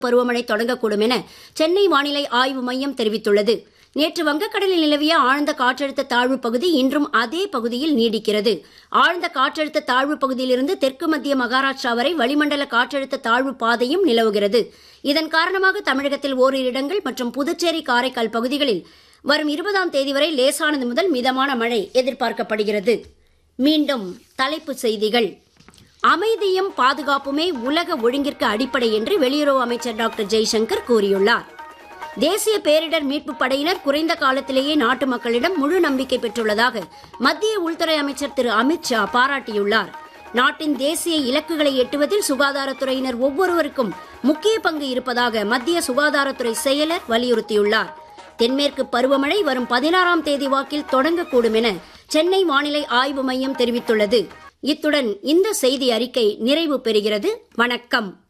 பருவமழை தொடங்கக்கூடும் என சென்னை வானிலை ஆய்வு மையம் தெரிவித்துள்ளது நேற்று வங்கக்கடலில் நிலவிய ஆழ்ந்த காற்றழுத்த தாழ்வு பகுதி இன்றும் அதே பகுதியில் நீடிக்கிறது ஆழ்ந்த காற்றழுத்த தாழ்வு பகுதியிலிருந்து தெற்கு மத்திய மகாராஷ்டிரா வரை வளிமண்டல காற்றழுத்த தாழ்வு பாதையும் நிலவுகிறது இதன் காரணமாக தமிழகத்தில் ஓரிரு இடங்கள் மற்றும் புதுச்சேரி காரைக்கால் பகுதிகளில் வரும் இருபதாம் தேதி வரை லேசானது முதல் மிதமான மழை எதிர்பார்க்கப்படுகிறது மீண்டும் தலைப்புச் செய்திகள் அமைதியும் பாதுகாப்புமே உலக ஒழுங்கிற்கு அடிப்படை என்று வெளியுறவு அமைச்சர் டாக்டர் ஜெய்சங்கர் கூறியுள்ளார் தேசிய பேரிடர் மீட்புப் படையினர் குறைந்த காலத்திலேயே நாட்டு மக்களிடம் முழு நம்பிக்கை பெற்றுள்ளதாக மத்திய உள்துறை அமைச்சர் திரு அமித் ஷா பாராட்டியுள்ளார் நாட்டின் தேசிய இலக்குகளை எட்டுவதில் சுகாதாரத்துறையினர் ஒவ்வொருவருக்கும் முக்கிய பங்கு இருப்பதாக மத்திய சுகாதாரத்துறை செயலர் வலியுறுத்தியுள்ளார் தென்மேற்கு பருவமழை வரும் பதினாறாம் தேதி வாக்கில் தொடங்கக்கூடும் என சென்னை வானிலை ஆய்வு மையம் தெரிவித்துள்ளது இத்துடன் இந்த செய்தி அறிக்கை நிறைவு பெறுகிறது வணக்கம்